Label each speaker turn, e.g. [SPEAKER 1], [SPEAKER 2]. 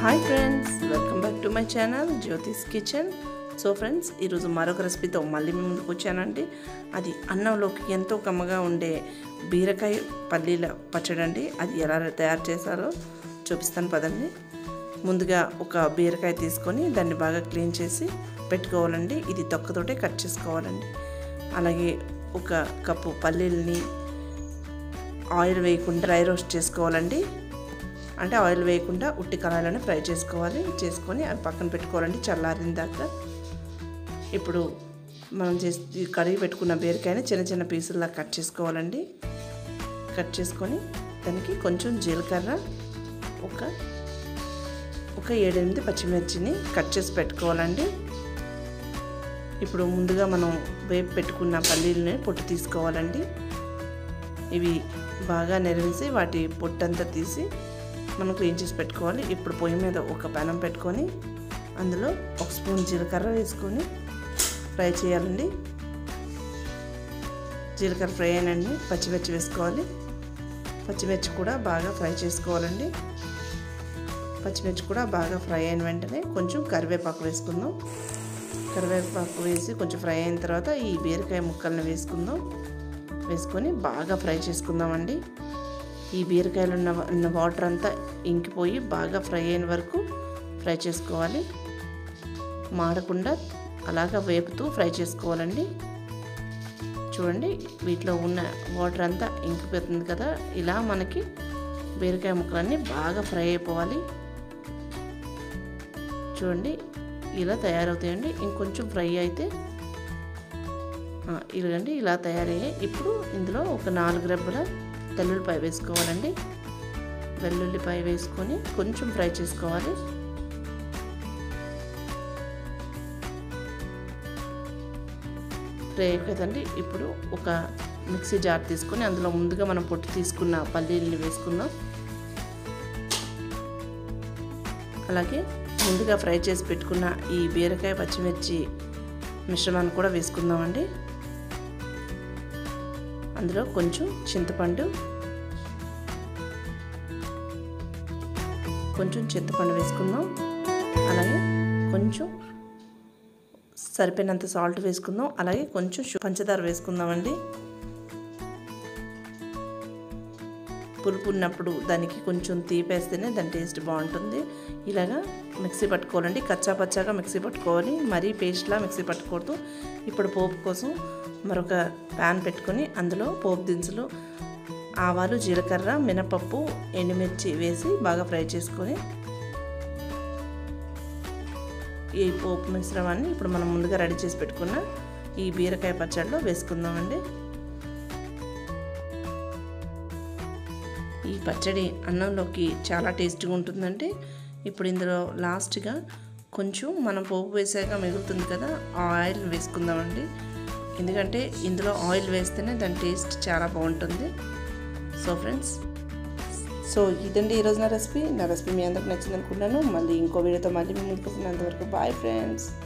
[SPEAKER 1] hi friends welcome back to my channel Jyothi's kitchen so friends ఈరోజు మరొక రెసిపీతో మళ్ళీ మీ ముందుకు వచ్చానండి అది అన్నంలోకి ఎంతో కమ్మగా ఉండే బీరకాయ పల్లీల పచ్చడి అండి అది ఎలా తయారు చేశారో చూపిస్తాను పదండి ముందుగా ఒక బీరకాయ తీసుకొని దాన్ని బాగా క్లీన్ చేసి పెట్టుకోవాలండి ఇది తొక్కతోటే కట్ చేసుకోవాలండి అలాగే ఒక కప్పు పల్లీలని ఆయిల్ వేయకుండా డ్రై రోస్ట్ చేసుకోవాలండి అంటే ఆయిల్ వేయకుండా ఉట్టి కళాయిలోనే ఫ్రై చేసుకోవాలి చేసుకొని అవి పక్కన పెట్టుకోవాలండి చల్లారిన దాకా ఇప్పుడు మనం చేసి కడిగి పెట్టుకున్న బీరకాయని చిన్న చిన్న పీసుల్లా కట్ చేసుకోవాలండి కట్ చేసుకొని దానికి కొంచెం జీలకర్ర ఒక ఒక ఏడెనిమిది పచ్చిమిర్చిని కట్ చేసి పెట్టుకోవాలండి ఇప్పుడు ముందుగా మనం వేపు పెట్టుకున్న పల్లీలని పొట్టు తీసుకోవాలండి ఇవి బాగా నెరవేసి వాటి పొట్టంతా తీసి మనం క్లీన్ చేసి పెట్టుకోవాలి ఇప్పుడు పొయ్యి మీద ఒక పెనం పెట్టుకొని అందులో ఒక స్పూన్ జీలకర్ర వేసుకొని ఫ్రై చేయాలండి జీలకర్ర ఫ్రై అయినండి పచ్చిమిర్చి వేసుకోవాలి పచ్చిమిర్చి కూడా బాగా ఫ్రై చేసుకోవాలండి పచ్చిమిర్చి కూడా బాగా ఫ్రై అయిన వెంటనే కొంచెం కరివేపాకు వేసుకుందాం కరివేపాకు వేసి కొంచెం ఫ్రై అయిన తర్వాత ఈ బీరకాయ ముక్కల్ని వేసుకుందాం వేసుకొని బాగా ఫ్రై చేసుకుందామండి ఈ బీరకాయలు ఉన్న ఉన్న వాటర్ అంతా ఇంకిపోయి బాగా ఫ్రై అయిన వరకు ఫ్రై చేసుకోవాలి మాడకుండా అలాగా వేపుతూ ఫ్రై చేసుకోవాలండి చూడండి వీటిలో ఉన్న వాటర్ అంతా ఇంకిపోతుంది కదా ఇలా మనకి బీరకాయ ముక్కలన్నీ బాగా ఫ్రై అయిపోవాలి చూడండి ఇలా తయారవుతాయండి ఇంకొంచెం ఫ్రై అయితే ఇలాగండి ఇలా తయారయ్యాయి ఇప్పుడు ఇందులో ఒక నాలుగు రెబ్బల వెల్లుల్లిపాయ వేసుకోవాలండి వెల్లుల్లిపాయ వేసుకొని కొంచెం ఫ్రై చేసుకోవాలి ఫ్రై కదండి ఇప్పుడు ఒక మిక్సీ జార్ తీసుకొని అందులో ముందుగా మనం పొట్టు తీసుకున్న పల్లీలని వేసుకుందాం అలాగే ముందుగా ఫ్రై చేసి పెట్టుకున్న ఈ బీరకాయ పచ్చిమిర్చి మిశ్రమాన్ని కూడా వేసుకుందామండి అందులో కొంచెం చింతపండు కొంచెం చింతపండు వేసుకుందాం అలాగే కొంచెం సరిపోయినంత సాల్ట్ వేసుకుందాం అలాగే కొంచెం పంచదార వేసుకుందామండి పులుపు ఉన్నప్పుడు దానికి కొంచెం తీపేస్తేనే దాని టేస్ట్ బాగుంటుంది ఇలాగా మిక్సీ పట్టుకోవాలండి కచ్చా పచ్చాగా మిక్సీ పట్టుకోవాలి మరీ పేస్ట్లా మిక్సీ పట్టుకూడదు ఇప్పుడు పోపు కోసం మరొక ప్యాన్ పెట్టుకొని అందులో పోపు దినుసులు ఆవాలు జీలకర్ర మినపప్పు ఎండుమిర్చి వేసి బాగా ఫ్రై చేసుకొని ఈ పోపు మిశ్రమాన్ని ఇప్పుడు మనం ముందుగా రెడీ చేసి పెట్టుకున్న ఈ బీరకాయ పచ్చడిలో వేసుకుందామండి ఈ పచ్చడి అన్నంలోకి చాలా టేస్ట్గా ఉంటుందండి ఇప్పుడు ఇందులో లాస్ట్గా కొంచెం మనం పోపు వేసాక మిగులుతుంది కదా ఆ ఆయిల్ వేసుకుందామండి ఎందుకంటే ఇందులో ఆయిల్ వేస్తేనే దాని టేస్ట్ చాలా బాగుంటుంది సో ఫ్రెండ్స్ సో ఇదండి ఈరోజు నా రెసిపీ నా రెసిపీ మీ అందరికి నచ్చింది అనుకుంటున్నాను మళ్ళీ ఇంకో వీడియోతో మళ్ళీ మీ ముందుకు వస్తున్నంతవరకు బాయ్ ఫ్రెండ్స్